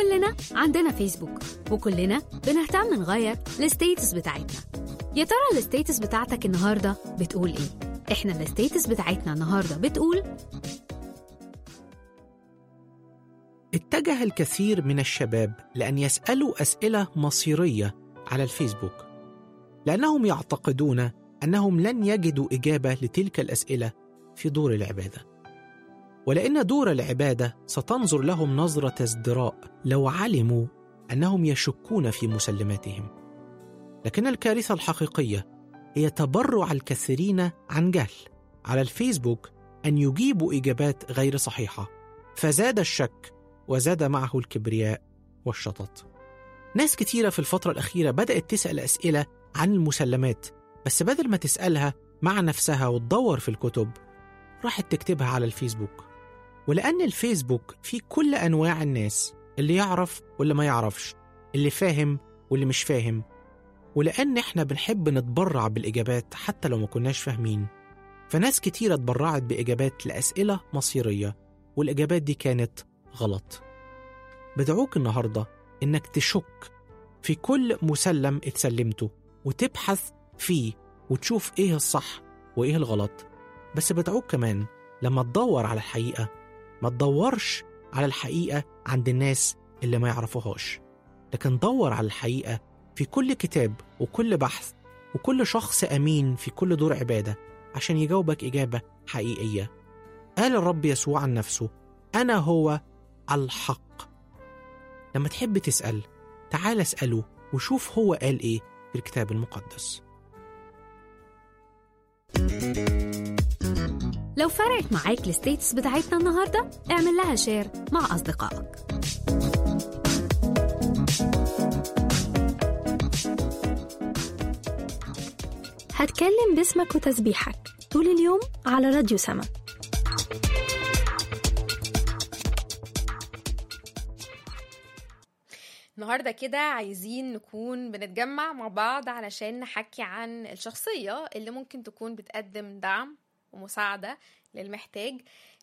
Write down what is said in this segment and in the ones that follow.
كلنا عندنا فيسبوك وكلنا بنهتم نغير الستيتس بتاعتنا يا ترى الستيتس بتاعتك النهارده بتقول ايه احنا الستيتس بتاعتنا النهارده بتقول اتجه الكثير من الشباب لأن يسألوا أسئلة مصيرية على الفيسبوك لأنهم يعتقدون أنهم لن يجدوا إجابة لتلك الأسئلة في دور العبادة ولأن دور العبادة ستنظر لهم نظرة ازدراء لو علموا أنهم يشكون في مسلماتهم لكن الكارثة الحقيقية هي تبرع الكثيرين عن جهل على الفيسبوك أن يجيبوا إجابات غير صحيحة فزاد الشك وزاد معه الكبرياء والشطط ناس كتيرة في الفترة الأخيرة بدأت تسأل أسئلة عن المسلمات بس بدل ما تسألها مع نفسها وتدور في الكتب راحت تكتبها على الفيسبوك ولأن الفيسبوك فيه كل أنواع الناس اللي يعرف واللي ما يعرفش اللي فاهم واللي مش فاهم ولأن إحنا بنحب نتبرع بالإجابات حتى لو ما كناش فاهمين فناس كتيرة اتبرعت بإجابات لأسئلة مصيرية والإجابات دي كانت غلط بدعوك النهاردة إنك تشك في كل مسلم اتسلمته وتبحث فيه وتشوف إيه الصح وإيه الغلط بس بدعوك كمان لما تدور على الحقيقة ما تدورش على الحقيقة عند الناس اللي ما يعرفوهاش لكن دور على الحقيقة في كل كتاب وكل بحث وكل شخص أمين في كل دور عبادة عشان يجاوبك إجابة حقيقية قال الرب يسوع عن نفسه أنا هو الحق لما تحب تسأل تعال اسأله وشوف هو قال إيه في الكتاب المقدس لو فرقت معاك الستيتس بتاعتنا النهارده اعمل لها شير مع أصدقائك هتكلم باسمك وتسبيحك طول اليوم على راديو سما النهارده كده عايزين نكون بنتجمع مع بعض علشان نحكي عن الشخصية اللي ممكن تكون بتقدم دعم ومساعدة للمحتاج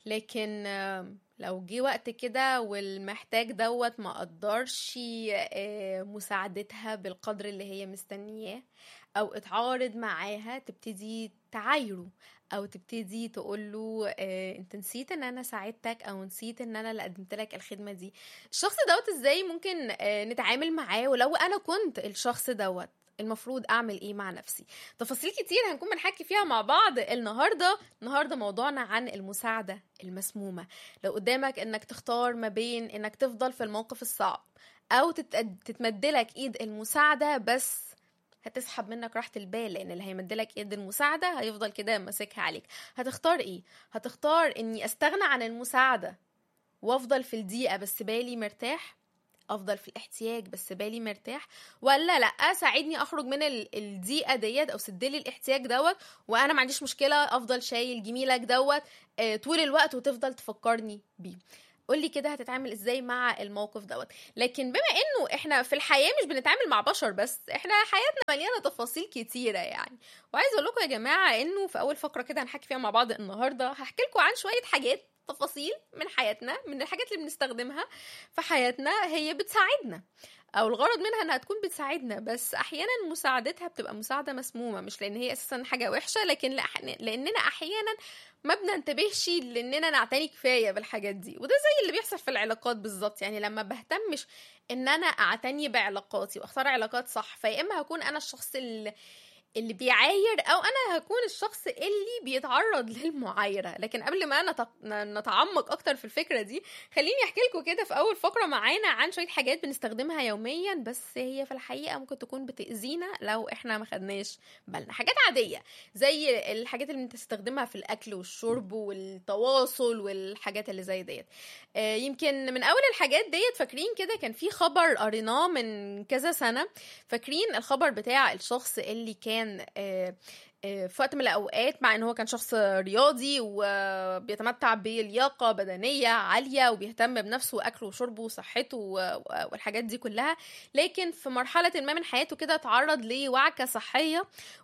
لكن آه، لو جه وقت كده والمحتاج دوت ما قدرش آه، مساعدتها بالقدر اللي هي مستنياه او اتعارض معاها تبتدي تعايره او تبتدي تقول له آه، انت نسيت ان انا ساعدتك او نسيت ان انا اللي قدمت لك الخدمه دي الشخص دوت ازاي ممكن آه، نتعامل معاه ولو انا كنت الشخص دوت المفروض اعمل ايه مع نفسي تفاصيل كتير هنكون بنحكي فيها مع بعض النهارده النهارده موضوعنا عن المساعده المسمومه لو قدامك انك تختار ما بين انك تفضل في الموقف الصعب او تتقد- تتمدلك ايد المساعده بس هتسحب منك راحة البال لأن اللي هيمدلك ايد المساعدة هيفضل كده ماسكها عليك هتختار ايه؟ هتختار اني استغنى عن المساعدة وافضل في الضيقة بس بالي مرتاح افضل في الاحتياج بس بالي مرتاح ولا لا ساعدني اخرج من ال- الضيقه ديت او سدلي الاحتياج دوت وانا ما عنديش مشكله افضل شايل جميلك دوت آه، طول الوقت وتفضل تفكرني بيه قولي كده هتتعامل ازاي مع الموقف دوت لكن بما انه احنا في الحياه مش بنتعامل مع بشر بس احنا حياتنا مليانه تفاصيل كتيره يعني وعايزه اقول لكم يا جماعه انه في اول فقره كده هنحكي فيها مع بعض النهارده هحكي لكم عن شويه حاجات تفاصيل من حياتنا من الحاجات اللي بنستخدمها في حياتنا هي بتساعدنا او الغرض منها انها تكون بتساعدنا بس احيانا مساعدتها بتبقى مساعده مسمومه مش لان هي اساسا حاجه وحشه لكن لأح- لاننا احيانا ما بننتبهش لاننا نعتني كفايه بالحاجات دي وده زي اللي بيحصل في العلاقات بالظبط يعني لما بهتمش ان انا اعتني بعلاقاتي واختار علاقات صح فيا اما هكون انا الشخص اللي اللي بيعاير او انا هكون الشخص اللي بيتعرض للمعايره لكن قبل ما نت- نتعمق اكتر في الفكره دي خليني احكي لكم كده في اول فقره معانا عن شويه حاجات بنستخدمها يوميا بس هي في الحقيقه ممكن تكون بتاذينا لو احنا ما خدناش بالنا حاجات عاديه زي الحاجات اللي بنستخدمها في الاكل والشرب والتواصل والحاجات اللي زي ديت آه، يمكن من اول الحاجات ديت فاكرين كده كان في خبر قريناه من كذا سنه فاكرين الخبر بتاع الشخص اللي كان آه، آه، في وقت من الاوقات مع ان هو كان شخص رياضي وبيتمتع بلياقه بدنيه عاليه وبيهتم بنفسه واكله وشربه وصحته و- والحاجات دي كلها لكن في مرحله ما من حياته كده اتعرض لوعكه صحيه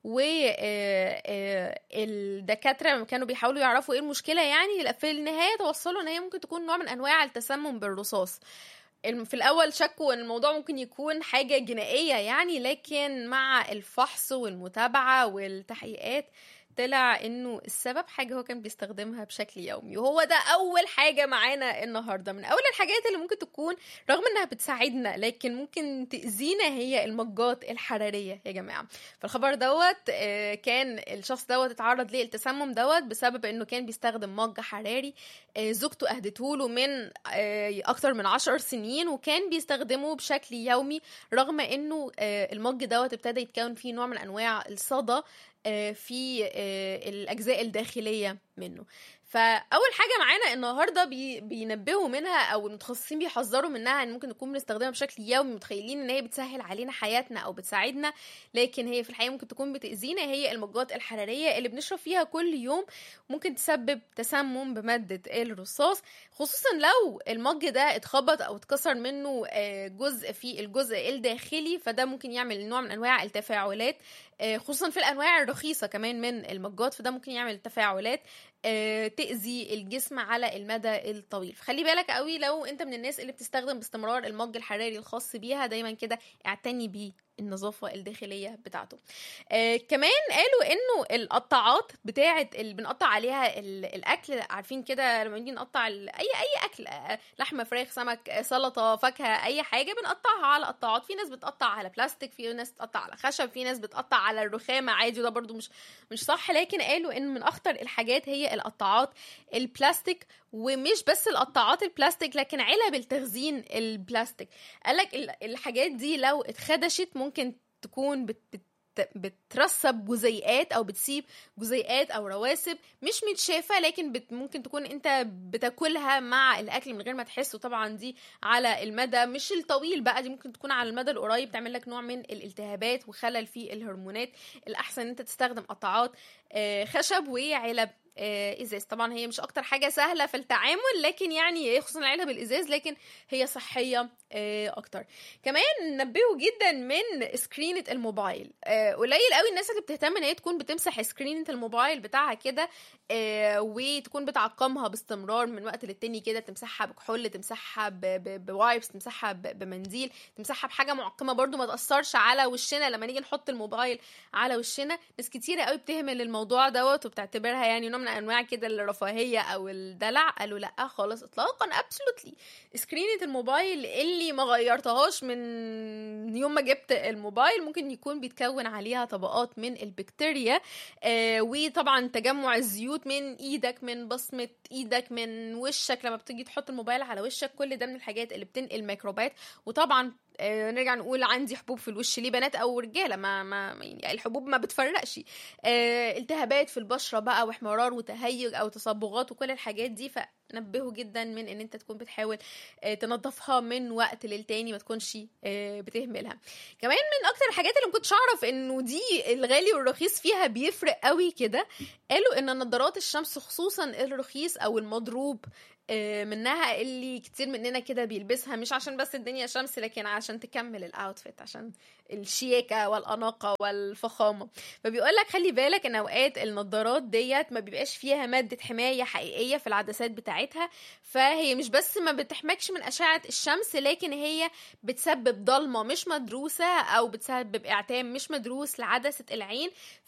والدكاتره كانوا بيحاولوا يعرفوا ايه المشكله يعني في النهايه توصلوا ان هي ممكن تكون نوع من انواع التسمم بالرصاص الم- في الاول شكوا ان الموضوع ممكن يكون حاجه جنائيه يعني لكن مع الفحص والمتابعه والتحقيقات طلع انه السبب حاجه هو كان بيستخدمها بشكل يومي وهو ده اول حاجه معانا النهارده من اول الحاجات اللي ممكن تكون رغم انها بتساعدنا لكن ممكن تاذينا هي المجات الحراريه يا جماعه فالخبر دوت آه، كان الشخص دوت اتعرض للتسمم دوت بسبب انه كان بيستخدم مج حراري آه، زوجته اهدته له من آه، اكتر من عشر سنين وكان بيستخدمه بشكل يومي رغم انه آه، المج دوت ابتدى يتكون فيه نوع من انواع الصدى آه، في آه، الاجزاء الداخليه منه فاول حاجه معانا النهارده بي بينبهوا منها او المتخصصين بيحذروا منها ان ممكن نكون بنستخدمها بشكل يومي متخيلين ان هي بتسهل علينا حياتنا او بتساعدنا لكن هي في الحقيقه ممكن تكون بتاذينا هي المجات الحراريه اللي بنشرب فيها كل يوم ممكن تسبب تسمم بماده الرصاص خصوصا لو المج ده اتخبط او اتكسر منه آه، جزء في الجزء الداخلي فده ممكن يعمل نوع من انواع التفاعلات آه، خصوصا في الانواع الرخيصه كمان من المجات فده ممكن يعمل تفاعلات آه، تأذي الجسم على المدى الطويل فخلي بالك قوي لو انت من الناس اللي بتستخدم باستمرار المج الحراري الخاص بيها دايما كده اعتني بيه النظافة الداخلية بتاعته آه كمان قالوا انه القطاعات بتاعة اللي بنقطع عليها ال- الاكل عارفين كده لما نيجي نقطع ال- اي اي اكل آه، لحمة فراخ سمك آه، سلطة فاكهة اي حاجة بنقطعها على قطاعات في ناس بتقطع على بلاستيك في ناس بتقطع على خشب في ناس بتقطع على الرخامة عادي وده برضو مش مش صح لكن قالوا ان من اخطر الحاجات هي القطاعات البلاستيك ومش بس القطاعات البلاستيك لكن علب التخزين البلاستيك قالك ال- الحاجات دي لو اتخدشت ممكن تكون بت بت بترسب جزيئات او بتسيب جزيئات او رواسب مش متشافه لكن بت ممكن تكون انت بتاكلها مع الاكل من غير ما تحس وطبعا دي على المدى مش الطويل بقى دي ممكن تكون على المدى القريب تعمل لك نوع من الالتهابات وخلل في الهرمونات الاحسن ان انت تستخدم قطعات آه، خشب وعلب آه، ازاز طبعا هي مش اكتر حاجه سهله في التعامل لكن يعني خصوصا العلب الازاز لكن هي صحيه آه، اكتر كمان نبهوا جدا من سكرينة الموبايل آه، قليل قوي الناس اللي بتهتم ان هي تكون بتمسح سكرينة الموبايل بتاعها كده آه، وتكون بتعقمها باستمرار من وقت للتاني كده تمسحها بكحول تمسحها ب- ب- بوايبس تمسحها ب- بمنديل تمسحها بحاجه معقمه برضو ما تاثرش على وشنا لما نيجي نحط الموبايل على وشنا ناس كتيره قوي بتهمل الموضوع دوت وبتعتبرها يعني نوع من انواع كده الرفاهيه او الدلع قالوا لا خالص اطلاقا ابسولوتلي سكرينة الموبايل اللي ما غيرتهاش من يوم ما جبت الموبايل ممكن يكون بيتكون عليها طبقات من البكتيريا آه وطبعا تجمع الزيوت من ايدك من بصمة ايدك من وشك لما بتيجي تحط الموبايل على وشك كل ده من الحاجات اللي بتنقل ميكروبات وطبعا آه، نرجع نقول عندي حبوب في الوش ليه بنات او رجاله ما ما يعني الحبوب ما بتفرقش آه، التهابات في البشره بقى واحمرار وتهيج او تصبغات وكل الحاجات دي فنبهوا جدا من ان انت تكون بتحاول آه، تنظفها من وقت للتاني ما تكونش آه، بتهملها كمان من اكتر الحاجات اللي ما كنتش اعرف انه دي الغالي والرخيص فيها بيفرق قوي كده قالوا ان نظارات الشمس خصوصا الرخيص او المضروب آه، منها اللي كتير مننا كده بيلبسها مش عشان بس الدنيا شمس لكن عشان تكمل الاوتفيت عشان الشياكه والاناقه والفخامه فبيقول لك خلي بالك ان اوقات النضارات ديت ما بيبقاش فيها ماده حمايه حقيقيه في العدسات بتاعتها فهي مش بس ما بتحمكش من اشعه الشمس لكن هي بتسبب ضلمه مش مدروسه او بتسبب اعتام مش مدروس لعدسه العين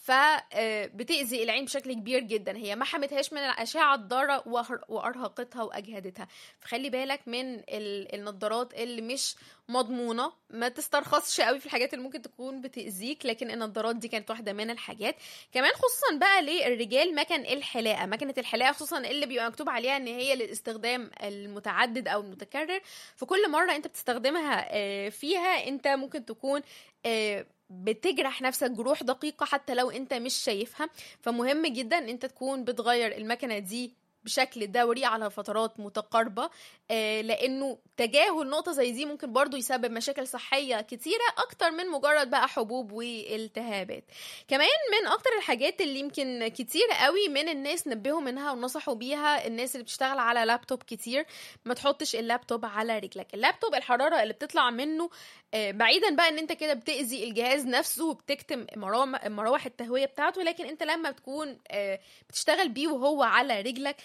فبتأذي العين بشكل كبير جدا هي ما حمتهاش من الأشعة الضارة وأر- وأرهقتها وأجهدتها فخلي بالك من ال- النضارات اللي مش مضمونة ما تسترخصش قوي في الحاجات اللي ممكن تكون بتأذيك لكن النضارات دي كانت واحدة من الحاجات كمان خصوصا بقى للرجال مكن الحلاقة مكنة الحلاقة خصوصا اللي بيبقى مكتوب عليها ان هي للاستخدام المتعدد او المتكرر فكل مرة انت بتستخدمها آه، فيها انت ممكن تكون آه، بتجرح نفسك جروح دقيقة حتى لو انت مش شايفها فمهم جدا ان انت تكون بتغير المكنة دي بشكل دوري على فترات متقاربة آه، لانه تجاهل نقطة زي دي ممكن برضو يسبب مشاكل صحية كتيرة اكتر من مجرد بقى حبوب والتهابات كمان من اكتر الحاجات اللي يمكن كتير قوي من الناس نبهوا منها ونصحوا بيها الناس اللي بتشتغل على لابتوب كتير ما تحطش اللابتوب على رجلك اللابتوب الحرارة اللي بتطلع منه آه، بعيدا بقى ان انت كده بتأذي الجهاز نفسه وبتكتم مرام- مراوح التهوية بتاعته لكن انت لما بتكون آه، بتشتغل بيه وهو على رجلك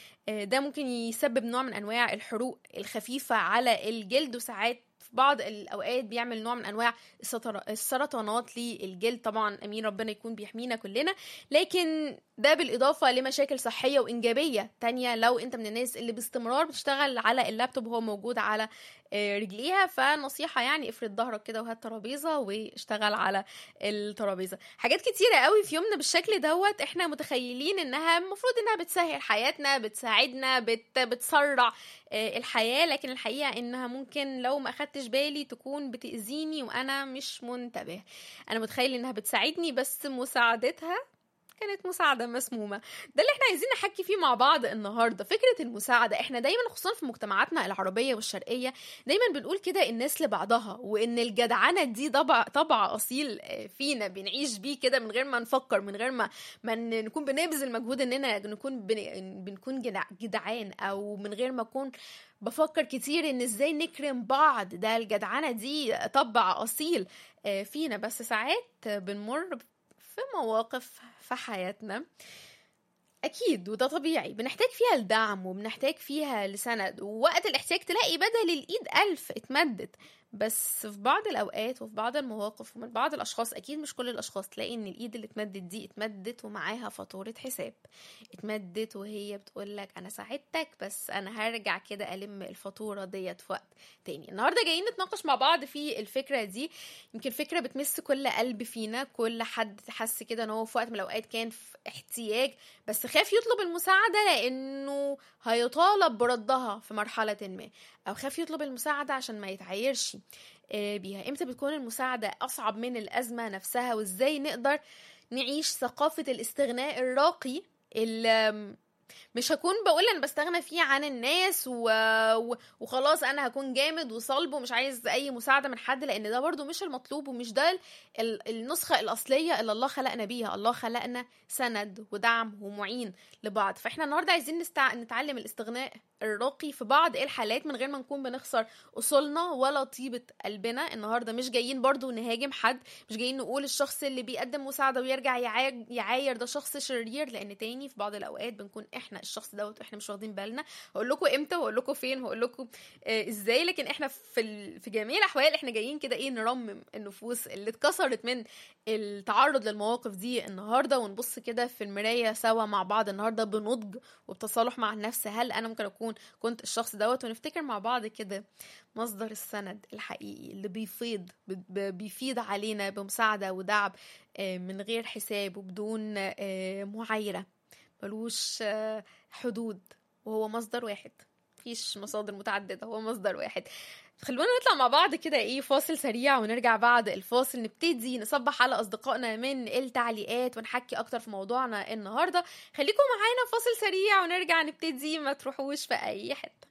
آه، ده ممكن يسبب نوع من انواع الحروق الخفيفه على الجلد وساعات في بعض الاوقات بيعمل نوع من انواع السطر- السرطانات للجلد طبعا امين ربنا يكون بيحمينا كلنا لكن ده بالاضافه لمشاكل صحيه وانجابيه تانية لو انت من الناس اللي باستمرار بتشتغل على اللابتوب وهو موجود على آه، رجليها فنصيحه يعني افرد ظهرك كده وهات ترابيزه واشتغل على الترابيزه حاجات كتيره قوي في يومنا بالشكل دوت احنا متخيلين انها المفروض انها بتسهل حياتنا بتساعدنا بت بتسرع آه، الحياه لكن الحقيقه انها ممكن لو ما اخدتش بالي تكون بتاذيني وانا مش منتبه انا متخيل انها بتساعدني بس مساعدتها كانت مساعدة مسمومة ده اللي احنا عايزين نحكي فيه مع بعض النهاردة فكرة المساعدة احنا دايما خصوصا في مجتمعاتنا العربية والشرقية دايما بنقول كده الناس لبعضها وان الجدعنة دي طبع طبع اصيل آه، فينا بنعيش بيه كده من غير ما نفكر من غير ما ما ن- نكون بنبذل مجهود اننا نكون بن... بنكون جدع... جدعان او من غير ما اكون بفكر كتير ان ازاي نكرم بعض ده الجدعنة دي طبع اصيل آه، فينا بس ساعات بنمر في مواقف في حياتنا أكيد وده طبيعي بنحتاج فيها الدعم وبنحتاج فيها لسند ووقت الاحتياج تلاقي بدل الإيد ألف اتمدت بس في بعض الأوقات وفي بعض المواقف ومن بعض الأشخاص أكيد مش كل الأشخاص تلاقي إن الإيد اللي اتمدت دي اتمدت ومعاها فاتورة حساب اتمدت وهي بتقولك أنا ساعدتك بس أنا هرجع كده ألم الفاتورة ديت في وقت تاني النهاردة جايين نتناقش مع بعض في الفكرة دي يمكن فكرة بتمس كل قلب فينا كل حد حس كده ان هو في وقت من الاوقات كان في احتياج بس خاف يطلب المساعدة لانه هيطالب بردها في مرحلة ما او خاف يطلب المساعدة عشان ما يتعايرش آه، بيها امتى بتكون المساعدة اصعب من الازمة نفسها وازاي نقدر نعيش ثقافة الاستغناء الراقي اللي مش هكون بقول انا بستغنى فيه عن الناس و... و... وخلاص انا هكون جامد وصلب ومش عايز اي مساعده من حد لان ده برضو مش المطلوب ومش ده ال- النسخه الاصليه اللي الله خلقنا بيها الله خلقنا سند ودعم ومعين لبعض فاحنا النهارده عايزين نستع... نتعلم الاستغناء الراقي في بعض الحالات من غير ما نكون بنخسر اصولنا ولا طيبه قلبنا النهارده مش جايين برضو نهاجم حد مش جايين نقول الشخص اللي بيقدم مساعده ويرجع يعاير, يعاير ده شخص شرير لان تاني في بعض الاوقات بنكون احنا الشخص دوت واحنا مش واخدين بالنا هقول لكم امتى واقول لكم فين وهقول لكم آه ازاي لكن احنا في ال... في جميع الاحوال احنا جايين كده ايه نرمم النفوس اللي اتكسرت من التعرض للمواقف دي النهارده ونبص كده في المرايه سوا مع بعض النهارده بنضج وبتصالح مع النفس هل انا ممكن اكون كنت الشخص دوت ونفتكر مع بعض كده مصدر السند الحقيقي اللي بيفيض ب- بيفيض علينا بمساعده ودعم آه، من غير حساب وبدون آه، معايره ملوش آه، حدود وهو مصدر واحد مفيش مصادر متعددة هو مصدر واحد خلونا نطلع مع بعض كده ايه فاصل سريع ونرجع بعد الفاصل نبتدي نصبح على اصدقائنا من التعليقات ونحكي اكتر في موضوعنا النهارده خليكم معانا فاصل سريع ونرجع نبتدي ما تروحوش في اي حته